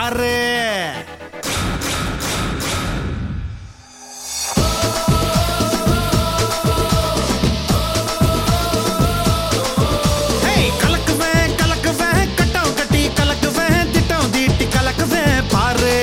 பாரு ஹேய், கலக்குவேன் கலக்குவேன் கட்டம் கட்டி கலக்குவேன் திட்டம் தீட்டி கலக்குவேன் பாரு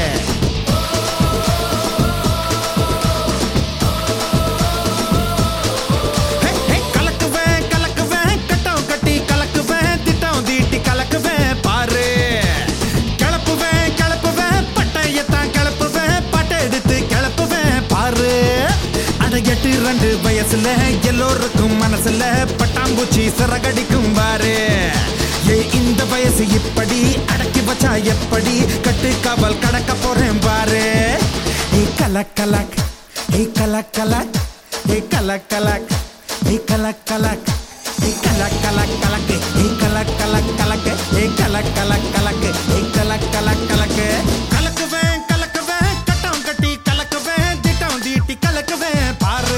ஹே, ஹே, கலக்குவேன் கலக்குவேன் கட்டம் கட்டி கலக்குவேன் திட்டம் தீட்டி கலக்குவேன் பாரு கிளப்புவேன் கிளப்புவேன் பட்டையத்தான் கிளப்புவேன் பட்டை எடுத்து கிளப்புவேன் பாரு அட எட்டு ரெண்டு வயசுல எல்லோருக்கும் மனசுல பட்டாம்பூச்சி சிறகடிக்கும் பாரு ஏ இந்த வயசு இப்படி அடக்கி வச்சா எப்படி கட்டு காவல் கடக்க போறேன் பாரு ஏ கலக் கலக் ஏ கலக் கலக் ஏ கலக் கலக் ஏ கலக் கலக் ஏ கலக் கலக் கலக்கு ஏ கலக் கலக் கலக்கு ஏ கலக் கலக் கலக்கு ஏ கலக் கலக் கலக்கு கலக்குவேன் கலக்குவேன் கட்டம் கட்டி கலக்குவேன் திட்டம் தீட்டி கலக்குவேன் பாரு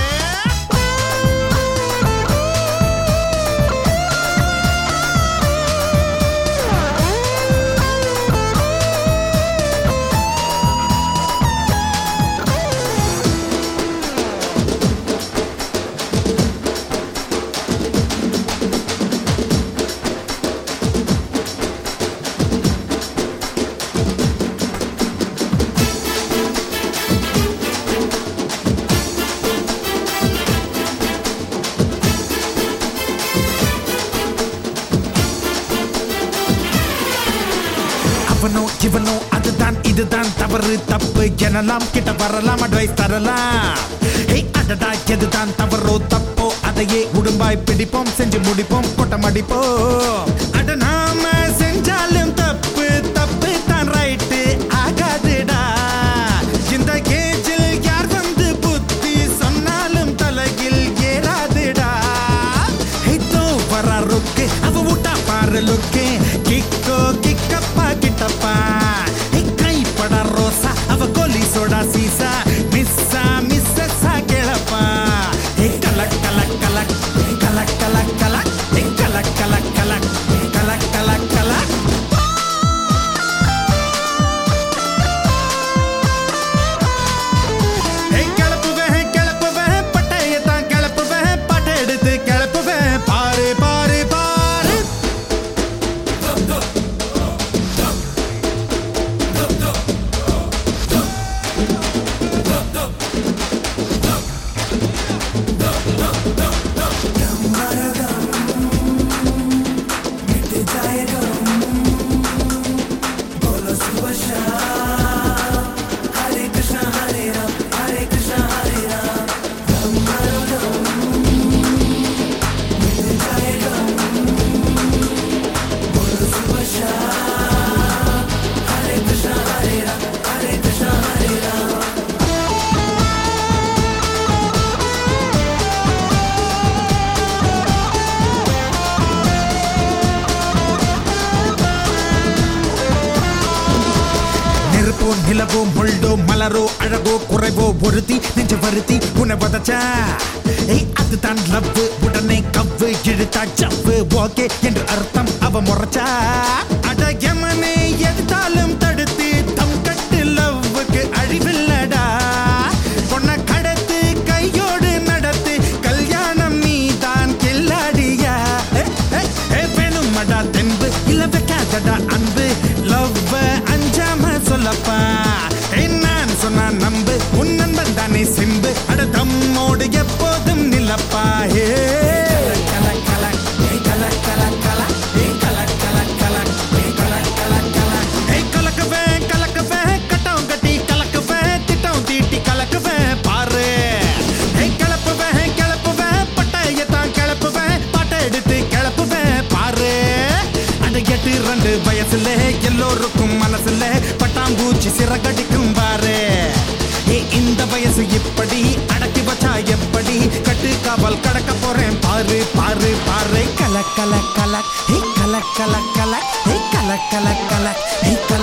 அவனோ இவனோ அதுதான் இதுதான் தவறு தப்பு எனலாம் கிட்ட வரலாம் அட்வைஸ் தரலாம் ஏய் அடடா எதுதான் தவறோ தப்போ அதையே உடும்பாய் பிடிப்போம் செஞ்சு முடிப்போம் கொட்டம் அடிப்போம் அட நாம செஞ்சாலும் தப்பு தப்பு தான் ரைட்டு ஆகாதுடா இந்த கேஜில் யார் வந்து புத்தி சொன்னாலும் தலையில் ஏறாதுடா ஹித்தோ வர ருக்கு அவ விட்டா பாரு லுக்கு கிக்கோ கிக்கப்பா கிட்டப்பா கைப்பட ரோசா அவ கோலி சோடா சீசா மிஸ்ஸா மிஸ்ஸா கேளப்பா கலக் கலக் கலக் கலக் கலக் கலக் கலக் கலக் கலக் கலக் கலக் கலக் ஏய், கிளப்புவேன், கிளப்புவேன், பட்டையத்தான் கிளப்புவேன், பட்டை எடுத்து கிளப்புவேன். பாரு, பாரு, பாரு. நெருப்போ நிலவோ முள்ளோ மலரோ அழகோ குறைவோ ஒருத்தி நெஞ்ச வருத்தி உன்னை வதச்சா ஏய் அதுதான் லவ் உடனே கவ்வு இழுத்தா ஜவ்வு ஓகே என்று அர்த்தம் அவ முறைச்சா அடகமனே எதுத்தாலும் தடுத்து தம் கட்டு லவ்வுக்கு அழிவில்லடா பொண்ண கடத்து கையோடு நடத்து கல்யாணம் நீதான் கில்லாடியா ஏ, ஏ, ஏ, வேணுமடா தென்பு இல்ல வைக்காதடா அன்பு லவ் அஞ்சாம சொல்லப்பா ஏ, நான் சொன்னா நம்பு உன் நண்பன் தானே சிம்பு அட தம்மோடு எப்போதும் நிலப்பா ஏ கலக் கலக் ஏய் கலக் கலக் கலக் ஏய் கலக் கலக் கலக் ஏய் கலக் கலக் கலக் ஏய் கலக்குவேன் கலக்குவேன் கட்டம் கட்டி கலக்குவேன் திட்டம் தீட்டி கலக்குவேன் பாரு ஏய் கிளப்புவேன் கிளப்புவேன் பட்டையத்தான் கிளப்புவேன் பாட்டை எடுத்து கிளப்புவேன் பாரு அந்த எட்டு ரெண்டு வயசுல எல்லோருக்கும் மனசுல பட்டாம்பூச்சி சிறகடிக்கும் பாரு ஏ இந்த வயசு இப்படி அடக்கி வச்சா எப்படி கட்டு காவல் கடக்க போறேன் பாரு பாரு பாரு கல கல கல ஹே கல கல கல ஹே கல கல கல ஹே கல